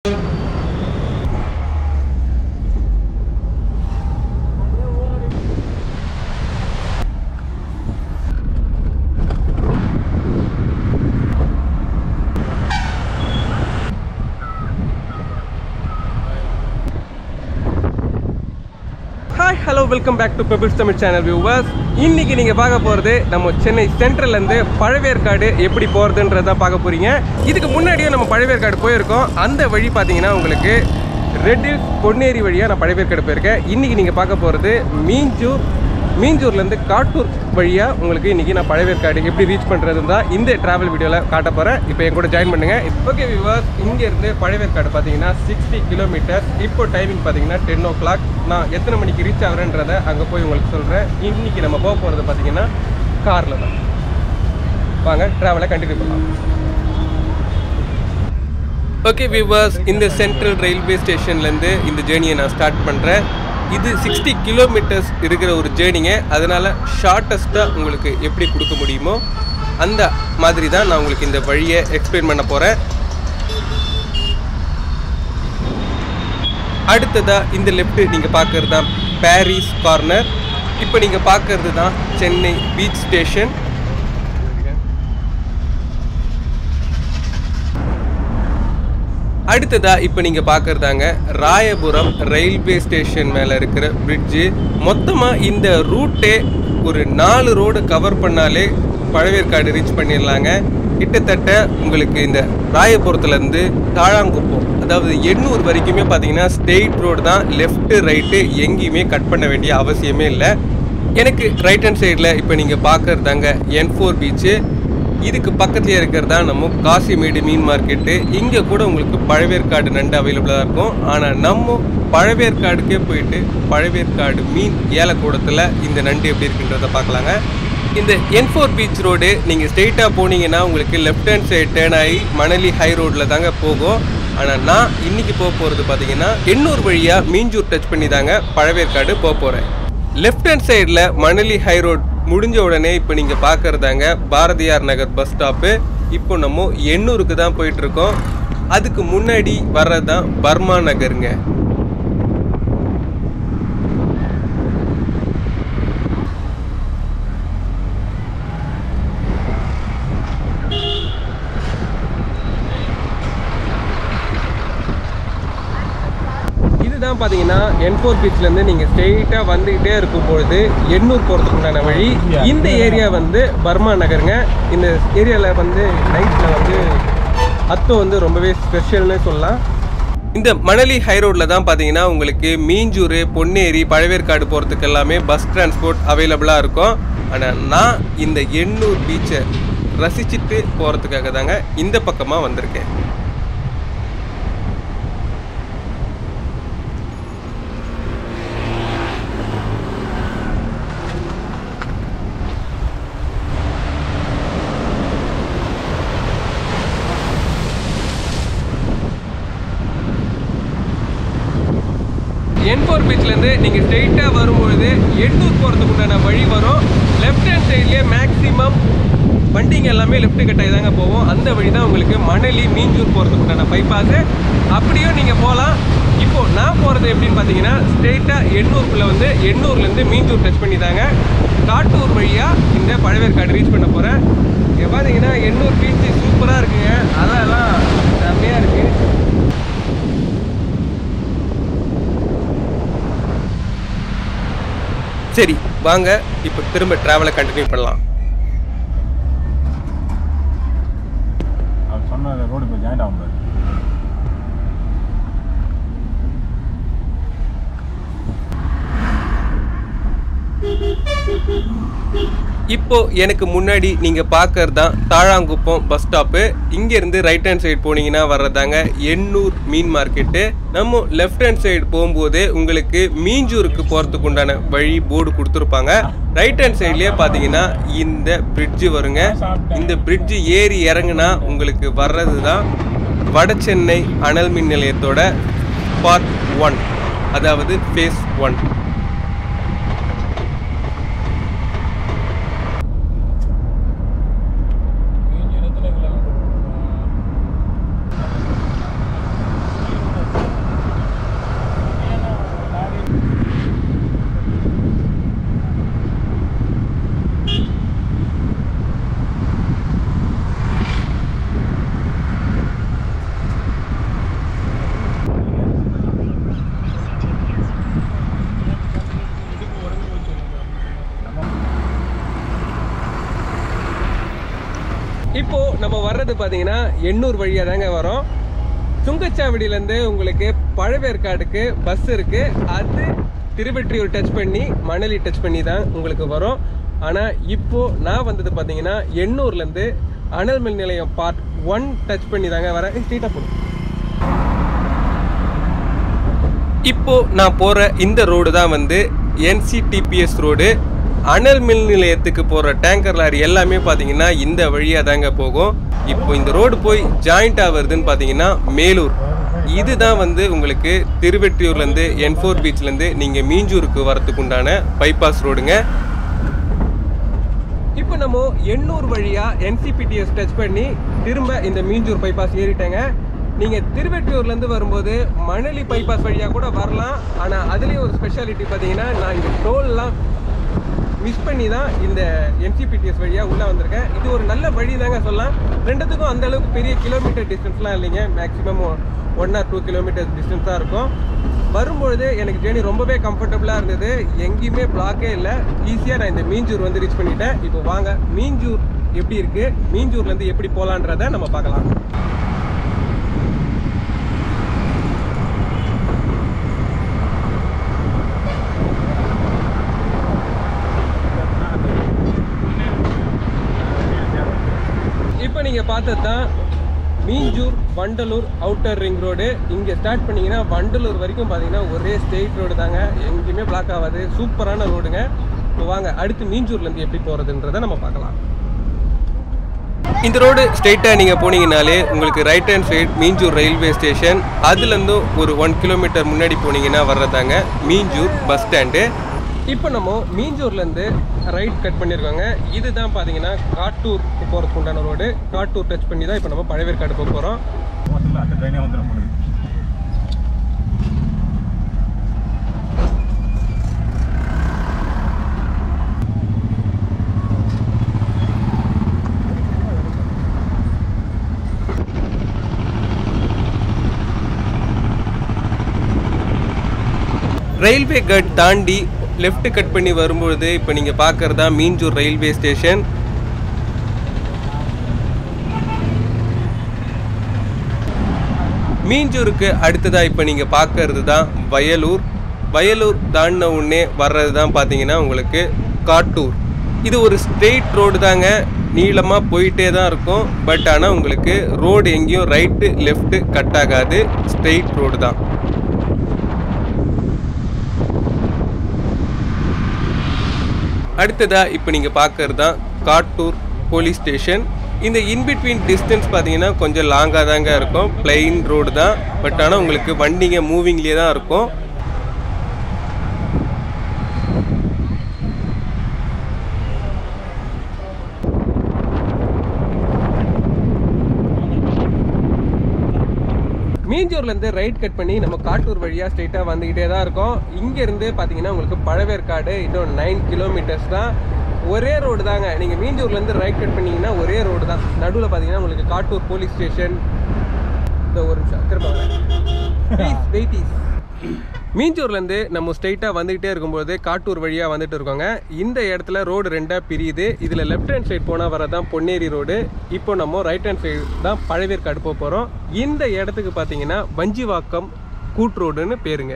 hi hello welcome back to Pebbles Tamil channel viewers இன்னைக்கு நீங்கள் பார்க்க போகிறது நம்ம சென்னை சென்ட்ரல்லேருந்து பழவேற்காடு எப்படி போகிறதுன்றத பார்க்க போகிறீங்க இதுக்கு முன்னாடியே நம்ம பழவேற்காடு போயிருக்கோம் அந்த வழி பார்த்தீங்கன்னா உங்களுக்கு ரெட் ஹில்ஸ் பொன்னேரி வழியாக நான் பழவேற்காடு போயிருக்கேன் இன்றைக்கி நீங்கள் பார்க்க போகிறது மீஞ்சூர் மீஞ்சூர்லேருந்து காட்டூர் வழியாக உங்களுக்கு இன்றைக்கி நான் பழவேற்காடு எப்படி ரீச் பண்ணுறதுன்னு தான் இந்த ட்ராவல் வீடியோவில் காட்ட போகிறேன் இப்போ என் கூட ஜாயின் பண்ணுங்கள் ஓகே விவாஸ் இங்கேருந்து பழவேற்காடு பார்த்தீங்கன்னா சிக்ஸ்டி கிலோமீட்டர் இப்போ டைமிங் பார்த்தீங்கன்னா டென் ஓ கிளாக் நான் எத்தனை மணிக்கு ரீச் ஆகிறேன்றதை அங்கே போய் உங்களுக்கு சொல்கிறேன் இன்றைக்கி நம்ம போக போகிறது பார்த்தீங்கன்னா காரில் தான் வாங்க ட்ராவலை கண்டினியூ பண்ணலாம் ஓகே வியூவர்ஸ் இந்த சென்ட்ரல் ரயில்வே ஸ்டேஷன்லேருந்து இந்த ஜேர்னியை நான் ஸ்டார்ட் பண்ணுறேன் இது சிக்ஸ்டி கிலோமீட்டர்ஸ் இருக்கிற ஒரு ஜேர்னிங்க அதனால் ஷார்ட்டஸ்ட்டாக உங்களுக்கு எப்படி கொடுக்க முடியுமோ அந்த மாதிரி தான் நான் உங்களுக்கு இந்த வழியை எக்ஸ்பிளைன் பண்ண போகிறேன் அடுத்ததாக இந்த லெஃப்ட் நீங்கள் பார்க்குறது தான் பாரிஸ் கார்னர் இப்போ நீங்கள் பார்க்குறது தான் சென்னை பீச் ஸ்டேஷன் அடுத்ததா இப்போ நீங்கள் பார்க்குறதாங்க ராயபுரம் ரயில்வே ஸ்டேஷன் மேலே இருக்கிற பிரிட்ஜு மொத்தமாக இந்த ரூட்டே ஒரு நாலு ரோடு கவர் பண்ணாலே பழவேற்காடு ரீச் பண்ணிடலாங்க கிட்டத்தட்ட உங்களுக்கு இந்த ராயபுரத்துலேருந்து தாழாங்குப்பம் அதாவது எண்ணூர் வரைக்குமே பார்த்தீங்கன்னா ஸ்ட்ரெயிட் ரோடு தான் லெஃப்ட்டு ரைட்டு எங்கேயுமே கட் பண்ண வேண்டிய அவசியமே இல்லை எனக்கு ரைட் ஹேண்ட் சைடில் இப்போ நீங்கள் பார்க்குறதாங்க என் ஃபோர் பீச்சு இதுக்கு பக்கத்துலேயே இருக்கிறதா நம்ம காசிமேடு மீன் மார்க்கெட்டு இங்கே கூட உங்களுக்கு பழவேற்காடு நண்டு அவைலபிளாக இருக்கும் ஆனால் நம்ம பழவேற்காடுக்கே போயிட்டு பழவேற்காடு மீன் ஏலக்கூடத்தில் இந்த நண்டு எப்படி இருக்குன்றத பார்க்கலாங்க இந்த என் ஃபோர் பீச் ரோடு நீங்கள் ஸ்ட்ரெயிட்டாக போனீங்கன்னா உங்களுக்கு லெஃப்ட் ஹேண்ட் சைடு டேர்ன் ஆகி மணலி ஹை ரோட்டில் தாங்க போகும் ஆனால் நான் இன்னைக்கு போக போகிறது பார்த்தீங்கன்னா எண்ணூர் வழியாக மீஞ்சூர் டச் பண்ணி தாங்க பழவேற்காடு போக போகிறேன் லெஃப்ட் ஹேண்ட் சைடில் மணலி ஹை ரோட் முடிஞ்ச உடனே இப்போ நீங்கள் பார்க்குறதாங்க பாரதியார் நகர் பஸ் ஸ்டாப்பு இப்போ நம்ம எண்ணூருக்கு தான் போயிட்டு இருக்கோம் அதுக்கு முன்னாடி வர்றது தான் பர்மா நகருங்க இதுதான் பார்த்தீங்கன்னா என்ஃபோர் பீச்லேருந்து நீங்கள் ஸ்ட்ரெயிட்டாக வந்துக்கிட்டே இருக்கும் பொழுது எண்ணூர் போகிறதுக்கு உண்டான வழி இந்த ஏரியா வந்து பர்மா நகருங்க இந்த ஏரியாவில் வந்து நைட்டில் வந்து அத்தோ வந்து ரொம்பவே ஸ்பெஷல்னு சொல்லலாம் இந்த மணலி ஹை ரோட்டில் தான் பார்த்தீங்கன்னா உங்களுக்கு மீஞ்சூர் பொன்னேரி பழவேற்காடு போகிறதுக்கு எல்லாமே பஸ் டிரான்ஸ்போர்ட் அவைலபிளாக இருக்கும் ஆனால் நான் இந்த எண்ணூர் பீச்சை ரசிச்சுட்டு போகிறதுக்காக தாங்க இந்த பக்கமாக வந்திருக்கேன் என் ஃபோர் பீச்லேருந்து நீங்கள் ஸ்ட்ரெயிட்டாக வரும்பொழுது எண்ணூர் போகிறதுக்கு உண்டான வழி வரும் லெஃப்ட் ஹேண்ட் சைட்லேயே மேக்ஸிமம் வண்டிங்க எல்லாமே லெஃப்ட் கட்டாகி தாங்க போவோம் அந்த வழி தான் உங்களுக்கு மணலி மீஞ்சூர் போகிறதுக்கு உண்டான பைபாஸு அப்படியும் நீங்கள் போகலாம் இப்போது நான் போகிறது எப்படின்னு பார்த்தீங்கன்னா ஸ்ட்ரெயிட்டாக எண்ணூருக்குள்ளே வந்து எண்ணூர்லேருந்து மீஞ்சூர் டச் பண்ணி தாங்க காட்டூர் வழியாக இந்த பழவேற்காடு ரீச் பண்ண போகிறேன் இங்கே பார்த்தீங்கன்னா எண்ணூர் பீச் சூப்பராக இருக்குங்க அதெல்லாம் செம்மையாக இருக்குது சரி வாங்க இப்போ திரும்ப டிராவலை கண்டினியூ பண்ணலாம் அவர் சொன்ன ரோடு போய் ஜாயிண்ட் ஆகும் பாரு இப்போ எனக்கு முன்னாடி நீங்க பார்க்கறது தான் தாழாங்குப்பம் பஸ் ஸ்டாப்பு இங்க இருந்து ரைட் ஹேண்ட் சைடு போனீங்கன்னா வர்றதாங்க எண்ணூர் மீன் மார்க்கெட்டு நம்ம லெஃப்ட் ஹேண்ட் சைடு போகும்போது உங்களுக்கு மீஞ்சூருக்கு போறதுக்கு உண்டான வழி போர்டு கொடுத்துருப்பாங்க ரைட் ஹேண்ட் சைட்லயே பாத்தீங்கன்னா இந்த பிரிட்ஜ் வருங்க இந்த பிரிட்ஜ் ஏறி இறங்குனா உங்களுக்கு வர்றது தான் வட சென்னை அனல் மின் நிலையத்தோட பார்ட் ஒன் அதாவது ஃபேஸ் ஒன் வர்றது பார்த்தீங்கன்னா எண்ணூர் வழியாக தாங்க வரும் சுங்கச்சாவடியிலேருந்து உங்களுக்கு பழவேற்காடுக்கு பஸ் இருக்கு அது திருவெற்றியூர் டச் பண்ணி மணலி டச் பண்ணி தான் உங்களுக்கு வரும் ஆனால் இப்போ நான் வந்தது பார்த்தீங்கன்னா எண்ணூர்லேருந்து அனல் மின் நிலையம் பார்ட் ஒன் டச் பண்ணி தாங்க வரேன் ஸ்ட்ரீட்டாக போடும் இப்போ நான் போற இந்த ரோடு தான் வந்து என்சிடிபிஎஸ் ரோடு அனல் மின் நிலையத்துக்கு போற டேங்கர் லாரி எல்லாமே பாத்தீங்கன்னா இந்த வழியா தாங்க போகும் இப்போ இந்த ரோடு போய் ஜாயிண்ட் ஆகுறதுன்னு பாத்தீங்கன்னா மேலூர் இதுதான் வந்து உங்களுக்கு திருவெற்றியூர்ல இருந்து என் ஃபோர் பீச்ல இருந்து நீங்க மீஞ்சூருக்கு வரதுக்கு உண்டான பைபாஸ் ரோடுங்க இப்போ நம்ம எண்ணூர் வழியா என்சிபிடிஎஸ் டச் பண்ணி திரும்ப இந்த மீஞ்சூர் பைபாஸ் ஏறிட்டேங்க நீங்க திருவெற்றியூர்ல இருந்து வரும்போது மணலி பைபாஸ் வழியா கூட வரலாம் ஆனா அதுலயும் ஒரு ஸ்பெஷாலிட்டி பாத்தீங்கன்னா நான் இங்க டோல்லாம் மிஸ் பண்ணி தான் இந்த என்சிபிடிஎஸ் வழியா உள்ள வந்திருக்கேன் இது ஒரு நல்ல வழி தாங்க சொல்லலாம் ரெண்டுத்துக்கும் அந்த அளவுக்கு பெரிய கிலோமீட்டர் டிஸ்டன்ஸ்லாம் இல்லைங்க maximum one or two kilometre distance தான் இருக்கும் வரும்பொழுது எனக்கு ஜேர்னி ரொம்பவே கம்ஃபர்டபுளாக இருந்தது எங்கேயுமே பிளாக்கே இல்லை ஈஸியாக நான் இந்த மீஞ்சூர் வந்து ரீச் பண்ணிட்டேன் இப்போ வாங்க மீஞ்சூர் எப்படி இருக்கு மீஞ்சூர்லேருந்து எப்படி போகலான்றதை நம்ம பார்க்கலாம் இப்போ நீங்கள் பார்த்தது தான் Minjur Vandalur outer ring road இங்கே ஸ்டார்ட் பண்ணீங்கன்னா வண்டலூர் வரைக்கும் பார்த்தீங்கன்னா ஒரே ஸ்ட்ரெயிட் ரோடு தாங்க எங்கேயுமே பிளாக் ஆகாது சூப்பரான ரோடுங்க இப்போ வாங்க அடுத்து மீஞ்சூர்லேருந்து எப்படி போகிறதுன்றதை நம்ம பார்க்கலாம் இந்த ரோடு ஸ்ட்ரெயிட்டாக நீங்கள் போனீங்கனாலே உங்களுக்கு right hand side Minjur railway station அதுலேருந்தும் ஒரு ஒன் கிலோமீட்டர் முன்னாடி போனீங்கன்னா வர்றதாங்க மீஞ்சூர் பஸ் ஸ்டாண்டு இப்போ நம்ம மீஞ்சூர்லேருந்து ரைட் கட் பண்ணியிருக்கோங்க இதுதான் பார்த்தீங்கன்னா காட்டூர் போகிறதுக்கு உண்டான ரோடு காட்டூர் டச் பண்ணி தான் இப்போ நம்ம பழவேற்காடு போக போகிறோம் மோட்டரில் அந்த ட்ரெயினே வந்துடும் போடுது ரயில்வே கட் தாண்டி லெஃப்ட் கட் பண்ணி வரும்பொழுது இப்போ நீங்கள் பார்க்குறதா மீஞ்சூர் ரயில்வே ஸ்டேஷன் மீஞ்சூருக்கு அடுத்ததா இப்போ நீங்கள் பார்க்கறது தான் வயலூர் வயலூர் தாண்டின உடனே வர்றது தான் பார்த்தீங்கன்னா உங்களுக்கு காட்டூர் இது ஒரு ஸ்ட்ரெயிட் ரோடு தாங்க நீளமாக போயிட்டே தான் இருக்கும் பட் ஆனால் உங்களுக்கு ரோடு எங்கேயும் ரைட்டு லெஃப்ட்டு கட் ஆகாது ஸ்ட்ரெயிட் ரோடு தான் அடுத்ததா இப்போ நீங்கள் பார்க்கறது தான் காட்டூர் போலீஸ் ஸ்டேஷன் இந்த இன்பிட்வீன் டிஸ்டன்ஸ் பார்த்தீங்கன்னா கொஞ்சம் லாங்காக தாங்க இருக்கும் பிளெயின் ரோடு தான் பட் ஆனால் உங்களுக்கு வண்டிங்க மூவிங்லேயே தான் இருக்கும் மீஞ்சூர்லேருந்து ரைட் கட் பண்ணி நம்ம காட்டூர் வழியாக ஸ்ட்ரெயிட்டாக வந்துக்கிட்டே தான் இருக்கோம் இங்கேருந்து பார்த்தீங்கன்னா உங்களுக்கு பழவேற்காடு இன்னும் நைன் கிலோமீட்டர்ஸ் தான் ஒரே ரோடு தாங்க நீங்கள் மீஞ்சூர்லேருந்து ரைட் கட் பண்ணீங்கன்னா ஒரே ரோடு தான் நடுவில் பார்த்தீங்கன்னா உங்களுக்கு காட்டூர் போலீஸ் ஸ்டேஷன் இந்த ஒரு நிமிஷம் திரும்ப வரேன் வெயிட்டீஸ் மீஞ்சூர்லேருந்து நம்ம ஸ்ட்ரெயிட்டாக வந்துக்கிட்டே இருக்கும்போது காட்டூர் வழியாக வந்துட்டு இருக்கோங்க இந்த இடத்துல ரோடு ரெண்டாக பிரியுது இதில் லெஃப்ட் ஹேண்ட் சைடு போனால் வரதான் பொன்னேரி ரோடு இப்போ நம்ம ரைட் ஹேண்ட் சைடு தான் பழவேற்காடு போக போகிறோம் இந்த இடத்துக்கு பார்த்தீங்கன்னா வஞ்சிவாக்கம் கூட் ரோடுன்னு பேருங்க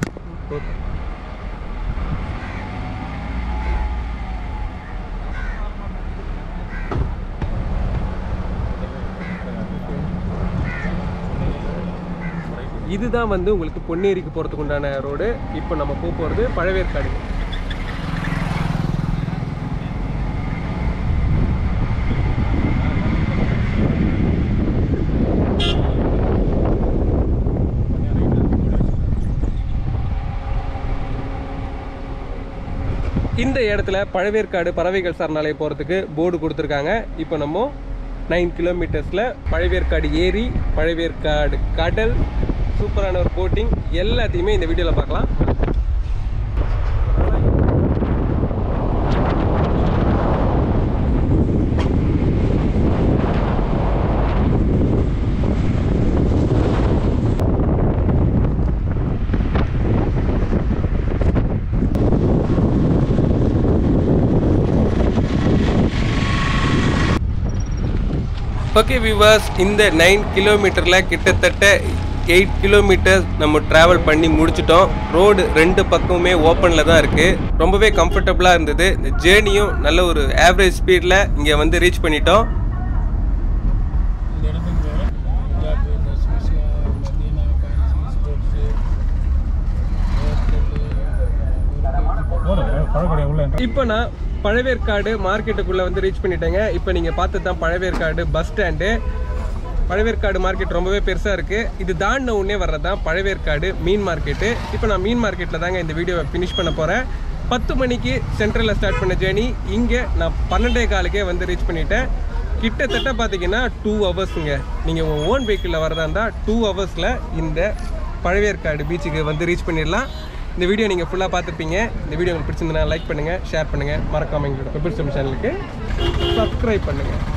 இதுதான் வந்து உங்களுக்கு பொன்னேரிக்கு போகிறதுக்கு உண்டான ரோடு இப்போ நம்ம போக போகிறது பழவேற்காடு இந்த இடத்துல பழவேற்காடு பறவைகள் சரணாலயம் போகிறதுக்கு போர்டு கொடுத்துருக்காங்க இப்போ நம்ம நைன் கிலோமீட்டர்ஸில் பழவேற்காடு ஏரி பழவேற்காடு கடல் சூப்பரான ஒரு போட்டிங் எல்லாத்தையுமே இந்த வீடியோவில் பார்க்கலாம் ஓகே விவாஸ் இந்த நைன் கிலோமீட்டரில் கிட்டத்தட்ட எயிட் கிலோமீட்டர்ஸ் நம்ம ட்ராவல் பண்ணி முடிச்சிட்டோம் ரோடு ரெண்டு பக்கமுமே ஓப்பனில் தான் இருக்குது ரொம்பவே கம்ஃபர்டபுளாக இருந்தது இந்த ஜேர்னியும் நல்ல ஒரு ஆவரேஜ் ஸ்பீடில் இங்கே வந்து ரீச் பண்ணிட்டோம் இந்த இடத்துக்கு பேர் பஞ்சாப் நஸ்மிஷியா மதீனா காஞ்சி ஸ்போர்ட்ஸு போடுங்க பழக்கடை உள்ள enter- இப்போ நான் பழவேற்காடு மார்க்கெட்டுக்குள்ளே வந்து ரீச் பண்ணிட்டேங்க இப்போ நீங்கள் பார்த்தது தான் Pazhaverkadu bus stand Pazhaverkadu market ரொம்பவே பெருசாக இருக்குது இது தாண்டின உடனே வர்றது தான் பழவேற்காடு மீன் மார்க்கெட்டு இப்போ நான் மீன் மார்க்கெட்டில் தாங்க இந்த வீடியோவை ஃபினிஷ் பண்ண போகிறேன் பத்து மணிக்கு சென்ட்ரலில் ஸ்டார்ட் பண்ண ஜேர்னி இங்கே நான் பன்னெண்டே காலுக்கே வந்து ரீச் பண்ணிட்டேன் கிட்டத்தட்ட பார்த்தீங்கன்னா டூ ஹவர்ஸுங்க நீங்கள் உங்கள் ஓன் வெஹிக்கிளில் வரதா இருந்தால் டூ ஹவர்ஸில் இந்த பழவேற்காடு பீச்சுக்கு வந்து ரீச் பண்ணிடலாம் இந்த வீடியோ நீங்கள் ஃபுல்லாக பார்த்துருப்பீங்க இந்த வீடியோ உங்களுக்கு பிடிச்சிருந்தனா லைக் பண்ணுங்கள் ஷேர் பண்ணுங்கள் மறக்காமல் எங்களோட பெப்பர் சேனலுக்கு சப்ஸ்கிரைப் பண்ணுங்கள்